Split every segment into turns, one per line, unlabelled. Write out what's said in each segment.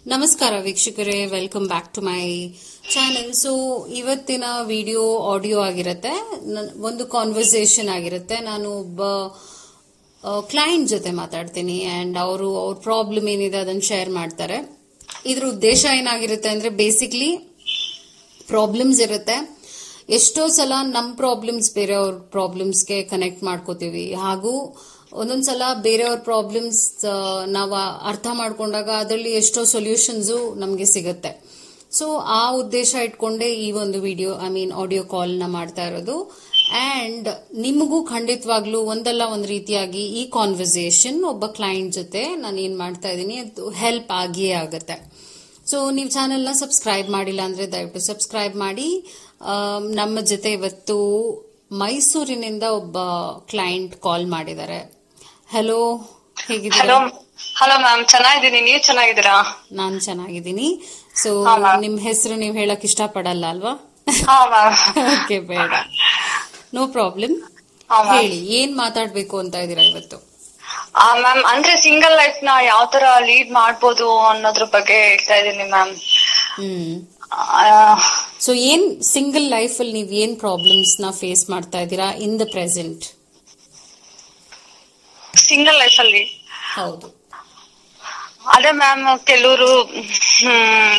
ನಮಸ್ಕಾರ ವೀಕ್ಷಕರೇ welcome back to my channel so ಇವತ್ತಿನ ವಿಡಿಯೋ ಆಡಿಯೋ ಆಗಿರುತ್ತೆ ನನ್- ಒಂದು ಕಾನ್ವರ್ಸೇಷನ್ ಆಗಿರುತ್ತೆ ನಾನು ಒಬ್ಬ ಕ್ಲೈಂಟ್ ಜೊತೆ ಮಾತಾಡ್ತೀನಿ ಅಂಡ್ ಅವರು ಅವ್ರ ಪ್ರಾಬ್ಲಮ್ ಏನಿದೆ ಅದನ್ನ ಶೇರ್ ಮಾಡ್ತಾರೆ ಇದ್ರ ಉದ್ದೇಶ ಏನಾಗಿರುತ್ತೆ ಅಂದ್ರೆ ಬೇಸಿಕ್ಲಿ ಪ್ರಾಬ್ಲಮ್ಸ್ ಇರುತ್ತೆ ಎಷ್ಟೋ ಸಲ ನಮ್ಮ ಪ್ರಾಬ್ಲಮ್ಸ್ ಬೇರೆಯವ್ರ ಪ್ರಾಬ್ಲಮ್ಸ್ಗೆ ಕನೆಕ್ಟ್ ಮಾಡ್ಕೋತೀವಿ ಹಾಗೂ ಒಂದೊಂದ್ಸಲ ಬೇರೆಯವ್ರ ಪ್ರಾಬ್ಲಮ್ಸ್ ನಾವು ಅರ್ಥ ಮಾಡ್ಕೊಂಡಾಗ ಅದರಲ್ಲಿ ಎಷ್ಟೋ ಸೊಲ್ಯೂಷನ್ಸು ನಮಗೆ ಸಿಗುತ್ತೆ ಸೊ ಆ ಉದ್ದೇಶ ಇಟ್ಕೊಂಡೇ ಈ ಒಂದು ವಿಡಿಯೋ ಐ ಮೀನ್ ಆಡಿಯೋ ಕಾಲ್ನ ಮಾಡ್ತಾ ಇರೋದು ಅಂಡ್ ನಿಮಗೂ ಖಂಡಿತವಾಗ್ಲೂ ಒಂದಲ್ಲ ಒಂದು ರೀತಿಯಾಗಿ ಈ ಕಾನ್ವರ್ಸೇಷನ್ ಒಬ್ಬ ಕ್ಲೈಂಟ್ ಜೊತೆ ನಾನು ಏನ್ ಮಾಡ್ತಾ ಇದ್ದೀನಿ ಅದು ಹೆಲ್ಪ್ ಆಗಿಯೇ ಆಗುತ್ತೆ ಸೊ ನೀವು ಚಾನೆಲ್ನ ಸಬ್ಸ್ಕ್ರೈಬ್ ಮಾಡಿಲ್ಲ ಅಂದ್ರೆ ದಯವಿಟ್ಟು ಸಬ್ಸ್ಕ್ರೈಬ್ ಮಾಡಿ ಆಮ್, ನಮ್ಮ ಜೊತೆ ಇವತ್ತು ಮೈಸೂರಿನಿಂದ ಒಬ್ಬ ಕ್ಲೈಂಟ್ ಕಾಲ್ ಮಾಡಿದ್ದಾರೆ ಹಲೋ ಹೇಗಿದ್ದೀರಾ
ಹಲೋ ಹಲೋ ಮ್ಯಾಮ್ ಚೆನ್ನಾಗಿದ್ದೀನಿ ನೀವ್ ಚೆನ್ನಾಗಿದ್ದೀರಾ
ನಾನ್ ಚೆನ್ನಾಗಿದ್ದೀನಿ ಸೊ
ಹಾ, ma'am.
ನಿಮ್ ಹೆಸರು ನೀವು ಹೇಳಕ್ ಇಷ್ಟಪಡಲ್ಲ ಅಲ್ವಾ
ಹಾ ಮ್ಯಾಮ್
ಓಕೆ ಬೇಡ ನೋ ಪ್ರಾಬ್ಲಮ್
ಹಾ ಮ್ಯಾಮ್
ಹೇಳಿ ಏನ್ ಮಾತಾಡ್ಬೇಕು ಅಂತ ಇದ್ದೀರಾ ಇವತ್ತು
ಆ ಮ್ಯಾಮ್ ಅಂದ್ರೆ ಸಿಂಗಲ್ ಲೈಫ್ ನ ಯಾವ ತರ ಲೀಡ್ ಮಾಡ್ಬೋದು ಅನ್ನೋದ್ರ ಬಗ್ಗೆ ಹೇಳ್ತಾ ಇದ್ದೀನಿ ಮ್ಯಾಮ್
ಹ್ಮ್ ಸೊ ಏನ್ ಸಿಂಗಲ್ ಲೈಫ್ ಅಲ್ಲಿ ನೀವ್ ಏನ್ ಪ್ರಾಬ್ಲಮ್ಸ್ ನ ಫೇಸ್ ಮಾಡ್ತಾ ಇದ್ದೀರಾ in the present
single life ಅಲ್ಲಿ
ಹೌದು
ಅದೇ ಮ್ಯಾಮ್ ಕೆಲವರು ಹ್ಮ್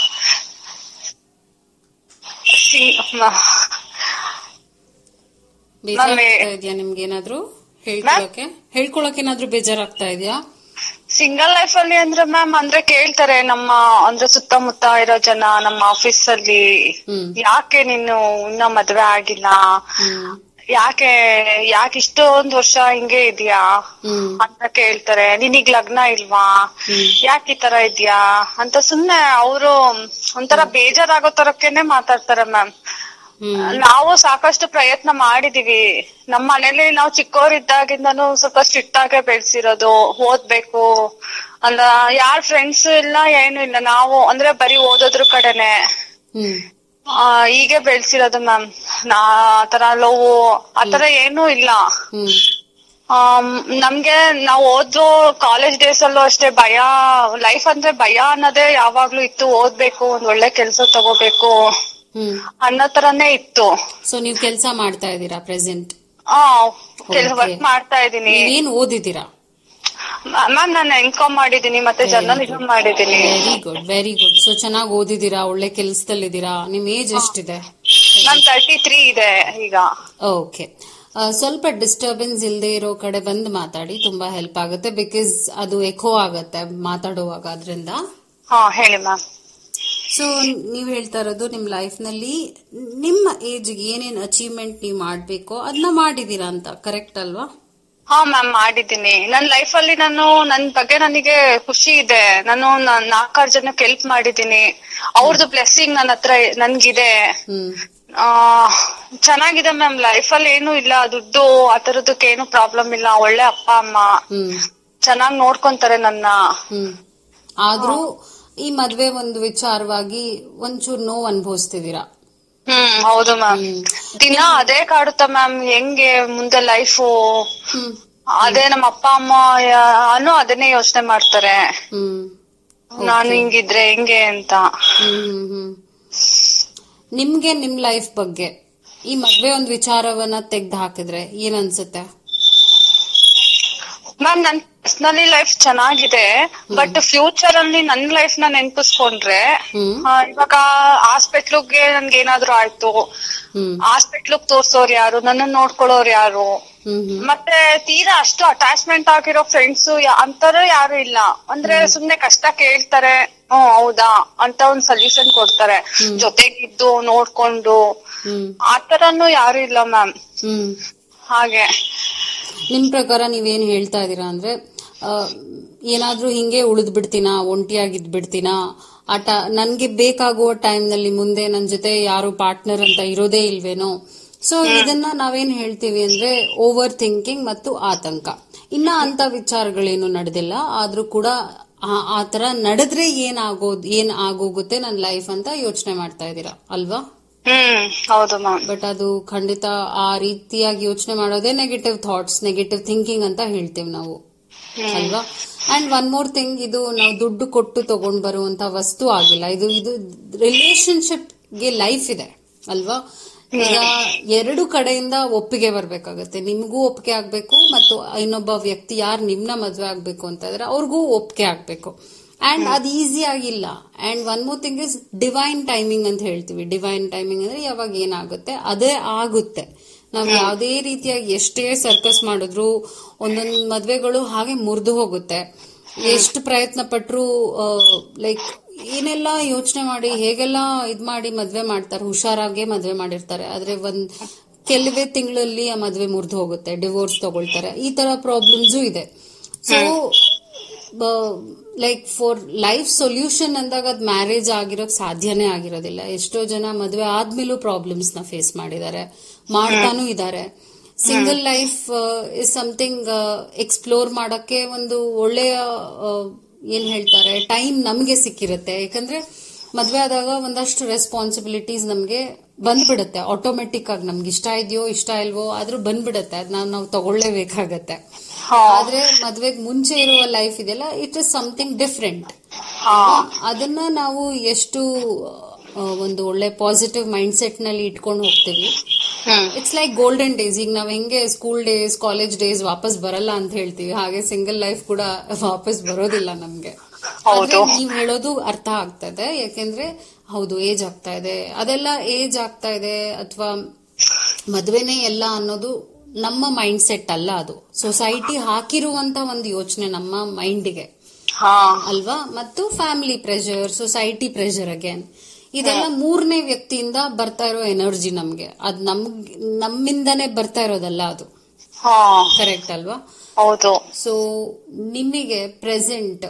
ಬೇಜಾರಾಗ್ತಾ ಇದೆಯಾ ನಿಮ್ಗೆ ಏನಾದ್ರು ಹೇಳ್ಕೊಳಕ್ಕೆ ಹೇಳ್ಕೊಳಕ್ ಏನಾದ್ರು ಬೇಜಾರಾಗ್ತಾ ಇದೆಯಾ
ಸಿಂಗಲ್ ಲೈಫ್ ಅಲ್ಲಿ ಅಂದ್ರೆ ಮ್ಯಾಮ್ ಅಂದ್ರೆ ಕೇಳ್ತಾರೆ ನಮ್ಮ ಅಂದ್ರೆ ಸುತ್ತಮುತ್ತ ಇರೋ ಜನ ನಮ್ಮ ಆಫೀಸ್ ಅಲ್ಲಿ
ಹ್ಮ್
ಯಾಕೆ ನೀನು ಇನ್ನ ಮದ್ವೆ ಆಗಿಲ್ಲ
ಹ್ಮ್
ಯಾಕೆ ಯಾಕೆ ಇಷ್ಟೊಂದ್ ವರ್ಷ ಹಿಂಗೆ ಇದೆಯಾ
ಹ್ಮ್
ಅಂತ ಕೇಳ್ತಾರೆ ನಿನಗ್ ಲಗ್ನ ಇಲ್ವಾ
ಹ್ಮ್.
ಯಾಕೆ ಈ ತರ ಇದ್ಯಾ ಅಂತ ಸುಮ್ನೆ ಅವರು ಒಂಥರ ಬೇಜಾರಾಗೋ ತರಕ್ಕೇನೆ ಮಾತಾಡ್ತಾರೆ ಮ್ಯಾಮ್
ಹ್ಮ್
ನಾವು ಸಾಕಷ್ಟು ಪ್ರಯತ್ನ ಮಾಡಿದೀವಿ ನಮ್ಮ ಮನೇಲಿ ನಾವು ಚಿಕ್ಕವರಿದ್ದಾಗಿಂದನು ಸ್ವಲ್ಪ ಸ್ಟ್ರಿಕ್ಟ್ ಆಗೇ ಬೆಳ್ಸಿರೋದು ಓದ್ಬೇಕು ಅಲ್ಲ ಯಾರ್ ಫ್ರೆಂಡ್ಸ್ ಇಲ್ಲ ಏನು ಇಲ್ಲ ನಾವು ಅಂದ್ರೆ ಬರೀ ಓದೋದ್ರ ಕಡೆನೆ
ಹ್ಮ್
ಆ, ಹೀಗೆ ಬೆಳ್ಸಿರೋದು ಮ್ಯಾಮ್ ನಾ ಆತರ ಲವ್ ಆತರ ಏನೂ ಇಲ್ಲ
ಹ್ಮ್
ಆಮ್, ನಮ್ಗೆ ನಾವು ಓದೋ ಕಾಲೇಜ್ ಡೇಸ್ ಅಲ್ಲೂ ಅಷ್ಟೇ ಭಯ ಲೈಫ್ ಅಂದ್ರೆ ಭಯ ಅನ್ನೋದೇ ಯಾವಾಗ್ಲೂ ಇತ್ತು ಓದ್ಬೇಕು ಒಂದ್ ಒಳ್ಳೆ ಕೆಲ್ಸ ತಗೋಬೇಕು
ಹ್ಮ್
ಅನ್ನೋ ತರನೇ ಇತ್ತು
ಸೊ ನೀವ್ ಕೆಲಸ ಮಾಡ್ತಾ ಇದ್ದೀರಾ ಪ್ರೆಸೆಂಟ್
ಆ ಕೆಲ್ಸ
Okay.
ವರ್ಕ್ ಮಾಡ್ತಾ ಇದೀನಿ
ನೀವೇನ್ ಓದಿದ್ದೀರಾ
ಮ್ಯಾಮ್ ನಾನು ಎಂ ಕಾಮ್ ಮಾಡಿದೀನಿ ಮತ್ತೆ ಜರ್ನಲಿಸಂ ಮಾಡಿದೀನಿ
very good very good so ಚೆನ್ನಾಗಿ ಓದಿದ್ದೀರಾ ಒಳ್ಳೆ ಕೆಲ್ಸದಲ್ಲಿದ್ದೀರಾ ನಿಮ್ ಏಜ್ ಎಷ್ಟಿದೆ
ನನ್ ತರ್ಟಿ ತ್ರೀ ಇದೆ ಈಗ
ಓಕೆ ಸ್ವಲ್ಪ ಡಿಸ್ಟರ್ಬೆನ್ಸ್ ಇಲ್ಲದೆ ಇರೋ ಕಡೆ ಬಂದು ಮಾತಾಡಿ ತುಂಬಾ ಹೆಲ್ಪ್ ಆಗುತ್ತೆ ಬಿಕಾಸ್ ಅದು ಎಕೋ ಆಗುತ್ತೆ ಮಾತಾಡುವಾಗ ಅದರಿಂದ
ಹಾ ಹೇಳಿ ಮ್ಯಾಮ್
ಸೊ ನೀವ್ ಹೇಳ್ತಾ ಇರೋದು ನಿಮ್ ಲೈಫ್ ನಲ್ಲಿ ನಿಮ್ಮ ಏಜ್ ಏನೇನ್ ಅಚೀವ್ಮೆಂಟ್ ನೀವು ಮಾಡ್ಬೇಕೋ ಅದನ್ನ ಮಾಡಿದೀರಾ ಅಂತ ಕರೆಕ್ಟ್ ಅಲ್ವಾ
ಹಾ ಮ್ಯಾಮ್ ಮಾಡಿದ್ದೀನಿ ನನ್ ಲೈಫ್ ಅಲ್ಲಿ ನಾನು ನನ್ ಬಗ್ಗೆ ನನಗೆ ಖುಷಿ ಇದೆ ನಾನು ನ- ನಾಲ್ಕಾರು ಜನಕ್ಕೆ ಹೆಲ್ಪ್ ಮಾಡಿದ್ದೀನಿ ಅವ್ರದ್ದು ಬ್ಲೆಸ್ಸಿಂಗ್ ನನ್ನ ಹತ್ರ ನನ್ಗಿದೆ
ಹ್ಮ್
ಆ ಚೆನ್ನಾಗಿದೆ ಮ್ಯಾಮ್ ಲೈಫ್ ಅಲ್ಲಿ ಏನು ಇಲ್ಲ ದುಡ್ಡು ಆ ತರದಕ್ಕೆ ಏನು ಪ್ರಾಬ್ಲಮ್ ಇಲ್ಲ ಒಳ್ಳೆ ಅಪ್ಪ ಅಮ್ಮ
ಹ್ಮ್
ಚೆನ್ನಾಗ್ ನೋಡ್ಕೊಂತಾರೆ ನನ್ನ
ಹ್ಮ್ ಆದ್ರೂ ಈ ಮದ್ವೆ ಒಂದು ವಿಚಾರವಾಗಿ ಒಂಚೂರು ನೋವು ಅನುಭವಿಸ್ತಿದ್ದೀರಾ
ಹ್ಮ್ ಹೌದು ಮ್ಯಾಮ್
ಹ್ಮ್.
ದಿನ ಅದೇ ಕಾಡುತ್ತ ಮ್ಯಾಮ್ ಹೆಂಗೆ ಮುಂದೆ ಲೈಫು
ಹ್ಮ್
ಅದೇ ನಮ್ಮ ಅಪ್ಪ ಅಮ್ಮ ಯಾನು ಅದನ್ನೇ ಯೋಚನೆ ಮಾಡ್ತಾರೆ
ಹ್ಮ್
ನಾನು ಹಿಂಗಿದ್ರೆ ಹೆಂಗೆ ಅಂತ
ಹ್ಮ್ ಹ್ಮ್ ಹ್ಮ್ ನಿಮ್ಗೆ ನಿಮ್ ಲೈಫ್ ಬಗ್ಗೆ ಈ ಮದ್ವೆ ಒಂದ್ ವಿಚಾರವನ್ನ ತೆಗ್ದು ಹಾಕಿದ್ರೆ ಏನ್ ಅನ್ಸುತ್ತೆ
ಮ್ಯಾಮ್ ನನ್ ಪರ್ಸನಲಿ ಲೈಫ್ ಚೆನ್ನಾಗಿದೆ ಬಟ್ ಫ್ಯೂಚರ್ ಅಲ್ಲಿ ನನ್ ಲೈಫ್ ನ ನೆನ್ಪಿಸ್ಕೊಂಡ್ರೆ
ಹ್ಮ್
ಆ, ಇವಾಗ ಹಾಸ್ಪಿಟ್ಲಿಗೆ ನನ್ಗೆ ಏನಾದ್ರು ಆಯ್ತು
ಹ್ಮ್
ಹಾಸ್ಪಿಟ್ಲಿಗ್ ತೋರ್ಸೋರ್ ಯಾರು ನನ್ನ ನೋಡ್ಕೊಳ್ಳೋರ್ ಯಾರು
ಹ್ಮ್ ಹ್ಮ್
ಮತ್ತೆ ತೀರಾ ಅಷ್ಟು ಅಟ್ಯಾಚ್ಮೆಂಟ್ ಆಗಿರೋ ಫ್ರೆಂಡ್ಸ್ ಅಂತಾರು ಯಾರು ಇಲ್ಲ ಅಂದ್ರೆ ಸುಮ್ನೆ ಕಷ್ಟ ಕೇಳ್ತಾರೆ ಹ್ಮ್ ಹೌದಾ ಅಂತ ಒಂದ್ ಸೊಲ್ಯೂಷನ್ ಕೊಡ್ತಾರೆ ಜೊತೆಗಿದ್ದು ನೋಡ್ಕೊಂಡು
ಹ್ಮ್
ಆತರನು ಯಾರು ಇಲ್ಲ ಮ್ಯಾಮ್
ಹ್ಮ್
ಹಾಗೆ
ನಿಮ್ ಪ್ರಕಾರ ನೀವೇನ್ ಹೇಳ್ತಾ ಇದೀರಾ ಅಂದ್ರೆ ಆ, ಏನಾದ್ರೂ ಹಿಂಗೆ ಉಳಿದ್ ಬಿಡ್ತೀನಾ ಒಂಟಿಯಾಗಿದ್ ಬಿಡ್ತೀನಾ ಆಟ ನನ್ಗೆ ಬೇಕಾಗುವ ಟೈಮ್ ನಲ್ಲಿ ಮುಂದೆ ನನ್ ಜೊತೆ ಯಾರು ಪಾರ್ಟ್ನರ್ ಅಂತ ಇರೋದೇ ಇಲ್ವೇನೋ ಸೊ ಇದನ್ನ ನಾವೇನ್ ಹೇಳ್ತೀವಿ ಅಂದ್ರೆ ಓವರ್ ಥಿಂಕಿಂಗ್ ಮತ್ತು ಆತಂಕ ಇನ್ನ ಅಂತ ವಿಚಾರಗಳೇನು ನಡೆದಿಲ್ಲ ಆದ್ರೂ ಕೂಡ ಆ- ಆ ತರ ನಡೆದ್ರೆ ಏನ್ ಆಗೋದ್ ಏನ್ ಆಗೋಗುತ್ತೆ ನನ್ನ ಲೈಫ್ ಅಂತ ಯೋಚನೆ ಮಾಡ್ತಾ ಇದ್ದೀರಾ ಅಲ್ವಾ
ಹ್ಮ್ ಹೌದು ಮ್ಯಾಮ್
ಬಟ್ ಅದು ಖಂಡಿತ ಆ ರೀತಿಯಾಗಿ ಯೋಚನೆ ಮಾಡೋದೇ ನೆಗೆಟಿವ್ ಥಾಟ್ಸ್ ನೆಗೆಟಿವ್ ಥಿಂಕಿಂಗ್ ಅಂತ ಹೇಳ್ತೀವಿ ನಾವು ಅಲ್ವಾ ಅಂಡ್ ಒನ್ ಮೋರ್ ಥಿಂಗ್ ಇದು ನಾವು ದುಡ್ಡು ಕೊಟ್ಟು ತಗೊಂಡ್ ಬರುವಂತ ವಸ್ತು ಆಗಿಲ್ಲ ಇದು ಇದು ರಿಲೇಶನ್ಶಿಪ್ ಗೆ ಲೈಫ್ ಇದೆ ಅಲ್ವಾ ಈಗ ಎರಡು ಕಡೆಯಿಂದ ಒಪ್ಪಿಗೆ ಬರ್ಬೇಕಾಗತ್ತೆ ನಿಮ್ಗೂ ಒಪ್ಪಿಗೆ ಆಗ್ಬೇಕು ಮತ್ತು ಇನ್ನೊಬ್ಬ ವ್ಯಕ್ತಿ ಯಾರು ನಿಮ್ನ ಮದ್ವೆ ಆಗ್ಬೇಕು ಅಂತ ಇದ್ರೆ ಅವ್ರಿಗೂ ಒಪ್ಪಿಗೆ ಆಗ್ಬೇಕು ಅಂಡ್ ಅದು ಈಸಿ ಆಗಿಲ್ಲ and one more thing is divine timing ಅಂತ ಹೇಳ್ತೀವಿ ಡಿವೈನ್ ಟೈಮಿಂಗ್ ಅಂದ್ರೆ ಯಾವಾಗ ಏನಾಗುತ್ತೆ ಅದೇ ಆಗುತ್ತೆ ನಾವು ಯಾವುದೇ ರೀತಿಯಾಗಿ ಎಷ್ಟೇ ಸರ್ಕಸ್ ಮಾಡಿದ್ರು ಒಂದೊಂದು ಮದ್ವೆಗಳು ಹಾಗೆ ಮುರಿದು ಹೋಗುತ್ತೆ ಎಷ್ಟು ಪ್ರಯತ್ನ ಪಟ್ರು ಲೈಕ್ ಏನೆಲ್ಲ ಯೋಚನೆ ಮಾಡಿ ಹೇಗೆಲ್ಲ ಇದ್ ಮಾಡಿ ಮದ್ವೆ ಮಾಡ್ತಾರೆ ಹುಷಾರಾಗೆ ಮದ್ವೆ ಮಾಡಿರ್ತಾರೆ ಆದ್ರೆ ಒಂದ್ ಕೆಲವೇ ತಿಂಗಳಲ್ಲಿ ಆ ಮದ್ವೆ ಮುರಿದು ಹೋಗುತ್ತೆ ಡಿವೋರ್ಸ್ ತಗೊಳ್ತಾರೆ ಈ ತರ ಪ್ರಾಬ್ಲಮ್ಸು ಇದೆ so like for life solution ಅಂದಾಗ ಅದ್ ಮ್ಯಾರೇಜ್ ಆಗಿರೋಕ್ ಸಾಧ್ಯನೇ ಆಗಿರೋದಿಲ್ಲ ಎಷ್ಟೋ ಜನ ಮದ್ವೆ ಆದ್ಮೇಲೂ ಪ್ರಾಬ್ಲಮ್ಸ್ ನ ಫೇಸ್ ಮಾಡಿದ್ದಾರೆ ಮಾಡ್ತಾನೂ ಇದ್ದಾರೆ single life is something explore ಮಾಡಕ್ಕೆ ಒಂದು ಒಳ್ಳೆಯ ಆ, ಏನ್ ಹೇಳ್ತಾರೆ ಟೈಮ್ ನಮ್ಗೆ ಸಿಕ್ಕಿರುತ್ತೆ ಯಾಕಂದ್ರೆ ಮದ್ವೆ ಆದಾಗ ಒಂದಷ್ಟು ರೆಸ್ಪಾನ್ಸಿಬಿಲಿಟೀಸ್ ನಮ್ಗೆ ಬಂದ್ಬಿಡುತ್ತೆ ಆಟೋಮೆಟಿಕ್ ಆಗಿ ನಮ್ಗೆ ಇಷ್ಟ ಇದೆಯೋ ಇಷ್ಟ ಇಲ್ವೋ ಆದ್ರೂ ಬಂದ್ಬಿಡುತ್ತೆ ಅದ್ ನಾವು ನಾವು ತಗೊಳ್ಳೇಬೇಕಾಗತ್ತೆ
ಹಾ
ಆದ್ರೆ ಮದ್ವೆಗ್ ಮುಂಚೆ ಇರುವ ಲೈಫ್ ಇದೆಯಲ್ಲ ಇಟ್ ಇಸ್ ಸಮಥಿಂಗ್ ಡಿಫ್ರೆಂಟ್
ಹಾ
ಅದನ್ನ ನಾವು ಎಷ್ಟು ಆ, ಒಂದು ಒಳ್ಳೆ ಪಾಸಿಟಿವ್ ಮೈಂಡ್ ಸೆಟ್ ನಲ್ಲಿ ಇಟ್ಕೊಂಡು ಹೋಗ್ತೀವಿ
ಹ್ಮ್
ಇಟ್ಸ್ ಲೈಕ್ ಗೋಲ್ಡನ್ ಡೇಸ್ ಈಗ ನಾವ್ ಹೆಂಗೆ ಸ್ಕೂಲ್ ಡೇಸ್ ಕಾಲೇಜ್ ಡೇಸ್ ವಾಪಸ್ ಬರಲ್ಲ ಅಂತ ಹೇಳ್ತೀವಿ ಹಾಗೆ ಸಿಂಗಲ್ ಲೈಫ್ ಕೂಡ ವಾಪಸ್ ಬರೋದಿಲ್ಲ ನಮ್ಗೆ
ಹೌದು.
ಆದ್ರೆ ನೀವ್ ಹೇಳೋದು ಅರ್ಥ ಆಗ್ತದೆ ಯಾಕೆಂದ್ರೆ ಹೌದು ಏಜ್ ಆಗ್ತಾ ಇದೆ ಅದೆಲ್ಲ ಏಜ್ ಆಗ್ತಾ ಇದೆ ಅಥವಾ ಮದ್ವೆನೇ ಎಲ್ಲ ಅನ್ನೋದು ನಮ್ಮ ಮೈಂಡ್ ಸೆಟ್ ಅಲ್ಲ ಅದು ಸೊಸೈಟಿ ಹಾಕಿರುವಂತ ಒಂದು ಯೋಚನೆ ನಮ್ಮ ಮೈಂಡಿಗೆ
ಹಾ
ಅಲ್ವಾ ಮತ್ತು family pressure society pressure again ಇದೆಲ್ಲ ಮೂರನೇ ವ್ಯಕ್ತಿಯಿಂದ ಬರ್ತಾ ಇರೋ ಎನರ್ಜಿ ನಮ್ಗೆ ಅದ್ ನಮ್ ನಮ್ಮಿಂದನೇ ಬರ್ತಾ ಇರೋದಲ್ಲ ಅದು
ಹಾ
ಕರೆಕ್ಟ್ ಅಲ್ವಾ
ಹೌದು
ಸೊ ನಿಮಗೆ ಪ್ರೆಸೆಂಟ್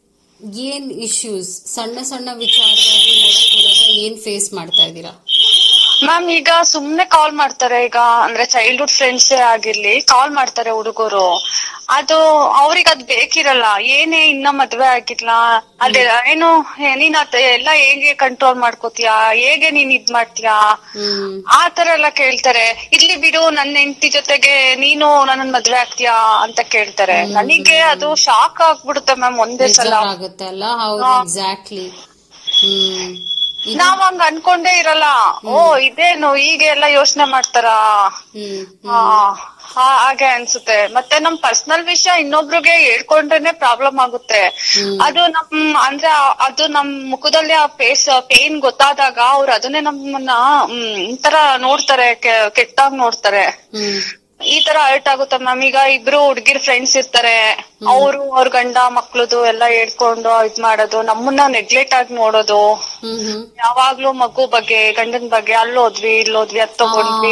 ಏನ್ ಇಶ್ಯೂಸ್ ಸಣ್ಣ ಸಣ್ಣ ವಿಚಾರವಾಗಿ ನೋಡಕ್ ಹೋದಾಗ ಏನ್ ಫೇಸ್ ಮಾಡ್ತಾ ಇದ್ದೀರಾ
ಮ್ಯಾಮ್ ಈಗ ಸುಮ್ನೆ ಕಾಲ್ ಮಾಡ್ತಾರೆ ಈಗ ಅಂದ್ರೆ ಚೈಲ್ಡ್ಹುಡ್ ಫ್ರೆಂಡ್ಸ್ ಆಗಿರ್ಲಿ ಕಾಲ್ ಮಾಡ್ತಾರೆ ಹುಡುಗರು ಅದು ಅವ್ರಿಗೆ ಅದ್ ಬೇಕಿರಲ್ಲ ಏನೇ ಇನ್ನ ಮದ್ವೆ ಆಗಿಲ್ಲ ಅದೇ ಏನು ಏ, ನೀನ್ ಅದ್ ಎಲ್ಲ ಹೇಗೆ ಕಂಟ್ರೋಲ್ ಮಾಡ್ಕೋತೀಯಾ ಹೇಗೆ ನೀನ್ ಇದ್ ಮಾಡ್ತೀಯಾ
ಹ್ಮ್
ಆ ತರ ಎಲ್ಲ ಕೇಳ್ತಾರೆ ಇರ್ಲಿ ಬಿಡು ನನ್ನ ಹೆಂಡತಿ ಜೊತೆಗೆ ನೀನು ನನ್ನ ಮದ್ವೆ ಆಗ್ತೀಯಾ ಅಂತ ಕೇಳ್ತಾರೆ ನನಗೆ ಅದು ಶಾಕ್ ಆಗ್ಬಿಡುತ್ತೆ ಮ್ಯಾಮ್ ಒಂದೇ ಸಲ
ಬೇಜಾರಾಗುತ್ತೆ ಅಲ್ಲ ಹೌದು ಎಕ್ಸಾಕ್ಟ್ಲಿ ಹ್ಮ್ ಇದು-
ನಾವ್ ಹಂಗ ಅನ್ಕೊಂಡೇ ಇರಲ್ಲ ಓ ಇದೇನು ಹೀಗೆ ಎಲ್ಲ ಯೋಚನೆ ಮಾಡ್ತಾರಾ
ಹ್ಮ್
ಆ, ಹಾ- ಹಾಗೆ ಅನ್ಸುತ್ತೆ ಮತ್ತೆ ನಮ್ ಪರ್ಸನಲ್ ವಿಷಯ ಇನ್ನೊಬ್ರಿಗೆ ಹೇಳ್ಕೊಂಡ್ರೇನೆ ಪ್ರಾಬ್ಲಮ್ ಆಗುತ್ತೆ ಅದು ನಮ್ ಅಂದ್ರೆ ಆ- ಅದು ನಮ್ ಮುಖದಲ್ಲಿ ಆ ಫೇಸ್ ಪೇನ್ ಗೊತ್ತಾದಾಗ ಅವ್ರು ಅದನ್ನೇ ನಮ್ಮನ್ನ ಹ್ಮ್, ಒಂಥರ ನೋಡ್ತಾರೆ ಕೆ- ಕೆಟ್ಟಾಗ್ ನೋಡ್ತಾರೆ
ಹ್ಮ್
ಈ ತರ ಹರ್ಟ್ ಆಗುತ್ತೆ ಮ್ಯಾಮ್ ಈಗ ಇಬ್ರು ಹುಡ್ಗಿರ್ ಫ್ರೆಂಡ್ಸ್ ಇರ್ತಾರೆ ಅವರು ಅವ್ರ ಗಂಡ ಮಕ್ಳದು ಎಲ್ಲ ಹೇಳ್ಕೊಂಡು ಇದ್ ಮಾಡೋದು ನಮ್ಮನ್ನ ನೆಗ್ಲೆಕ್ಟ್ ಆಗಿ ನೋಡೋದು
ಹ್ಮ್ ಹ್ಮ್
ಯಾವಾಗ್ಲೂ ಮಗು ಬಗ್ಗೆ ಗಂಡನ್ ಬಗ್ಗೆ ಅಲ್ಲೋದ್ವಿ ಇಲ್ಲೋದ್ವಿ ಅದ್ ತಗೊಂಡ್ವಿ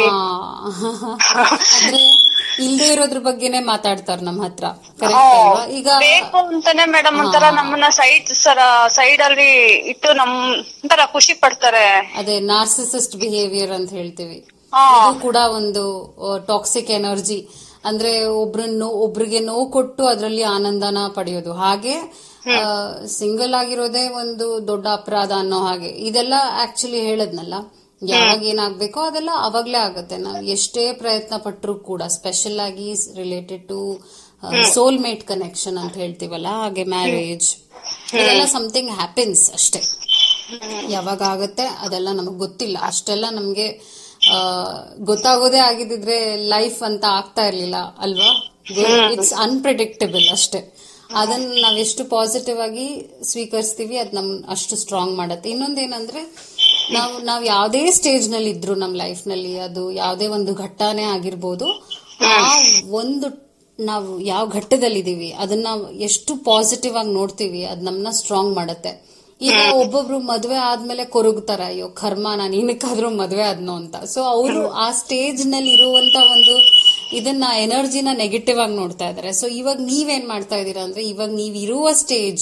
ಆದ್ರೆ ಇಲ್ದೇ ಇರೋದ್ರ ಬಗ್ಗೆನೆ ಮಾತಾಡ್ತಾರ ನಮ್ ಹತ್ರ ಕರೆಕ್ಟ್ ಅಲ್ವಾ ಈಗ
ಬೇಕು ಅಂತಾನೆ ಮೇಡಮ್ ಒಂಥರ ನಮ್ಮನ್ನ ಸೈಡ್ ಸರ ಸೈಡ್ ಅಲ್ಲಿ ಇಟ್ಟು ನಮ್ ಒಂಥರ ಖುಷಿ ಪಡ್ತಾರೆ
ಅದೇ ನಾರ್ಸಿಸಿಸ್ಟ್ ಬಿಹೇವಿಯರ್ ಅಂತ ಹೇಳ್ತೀವಿ
ಹಾ
ಇದು ಕೂಡ ಒಂದು ಟಾಕ್ಸಿಕ್ ಎನರ್ಜಿ ಅಂದ್ರೆ ಒಬ್ರನ್ನು ಒಬ್ರಿಗೆ ನೋವು ಕೊಟ್ಟು ಅದರಲ್ಲಿ ಆನಂದನ ಪಡೆಯೋದು ಹಾಗೆ ಸಿಂಗಲ್ ಆಗಿರೋದೇ ಒಂದು ದೊಡ್ಡ ಅಪರಾಧ ಅನ್ನೋ ಹಾಗೆ ಇದೆಲ್ಲ ಆಕ್ಚುಲಿ ಹೇಳದ್ನಲ್ಲ ಯಾವಾಗ ಏನಾಗ್ಬೇಕೋ ಅದೆಲ್ಲ ಅವಾಗ್ಲೇ ಆಗುತ್ತೆ ನಾವು ಎಷ್ಟೇ ಪ್ರಯತ್ನ ಪಟ್ಟರು ಕೂಡ ಸ್ಪೆಷಲ್ ಆಗಿ related to soulmate connection ಅಂತ ಹೇಳ್ತೀವಲ್ಲ ಹಾಗೆ ಮ್ಯಾರೇಜ್ ಇದೆಲ್ಲ ಸಮಥಿಂಗ್ ಹ್ಯಾಪನ್ಸ್ ಅಷ್ಟೇ ಯಾವಾಗ ಆಗತ್ತೆ ಅದೆಲ್ಲ ನಮಗ್ ಗೊತ್ತಿಲ್ಲ ಅಷ್ಟೆಲ್ಲ ನಮ್ಗೆ ಆ, ಗೊತ್ತಾಗೋದೇ ಆಗಿದ್ರೆ ಲೈಫ್ ಅಂತ ಆಗ್ತಾ ಇರ್ಲಿಲ್ಲ ಅಲ್ವಾ ಇಟ್ಸ್ ಅನ್ಪ್ರಿಡಿಕ್ಟಬಲ್ ಅಷ್ಟೇ ಅದನ್ನ ನಾವ್ ಎಷ್ಟು ಪಾಸಿಟಿವ್ ಆಗಿ ಸ್ವೀಕರಿಸ್ತೀವಿ ಅದ್ ನಮ್ ಅಷ್ಟು ಸ್ಟ್ರಾಂಗ್ ಮಾಡತ್ತೆ ಇನ್ನೊಂದೇನಂದ್ರೆ ನಾವು ನಾವ್ ಯಾವ್ದೇ ಸ್ಟೇಜ್ ನಲ್ಲಿ ಇದ್ರು ನಮ್ ಲೈಫ್ ನಲ್ಲಿ ಅದು ಯಾವ್ದೇ ಒಂದು ಘಟ್ಟನೇ ಆಗಿರ್ಬೋದು ಆ ಒಂದು ನಾವು ಯಾವ ಘಟ್ಟದಲ್ಲಿದ್ದೀವಿ ಅದನ್ನ ಎಷ್ಟು ಪಾಸಿಟಿವ್ ಆಗಿ ನೋಡ್ತೀವಿ ಅದ್ ನಮ್ನ ಸ್ಟ್ರಾಂಗ್ ಮಾಡತ್ತೆ ಈಗ ಒಬ್ಬೊಬ್ರು ಮದ್ವೆ ಆದ್ಮೇಲೆ ಕೊರಗ್ತಾರ ಅಯ್ಯೋ ಕರ್ಮ ನಾನು ಏನಕ್ಕಾದ್ರೂ ಮದ್ವೆ ಆದ್ನೋ ಅಂತ ಸೊ ಅವರು ಆ ಸ್ಟೇಜ್ ನಲ್ಲಿ ಇರುವಂತ ಒಂದು ಇದನ್ನ ಎನರ್ಜಿನ ನೆಗೆಟಿವ್ ಆಗಿ ನೋಡ್ತಾ ಇದಾರೆ ಸೊ ಇವಾಗ ನೀವೇನ್ ಮಾಡ್ತಾ ಇದೀರಾ ಅಂದ್ರೆ ಇವಾಗ ನೀವ್ ಇರುವ ಸ್ಟೇಜ್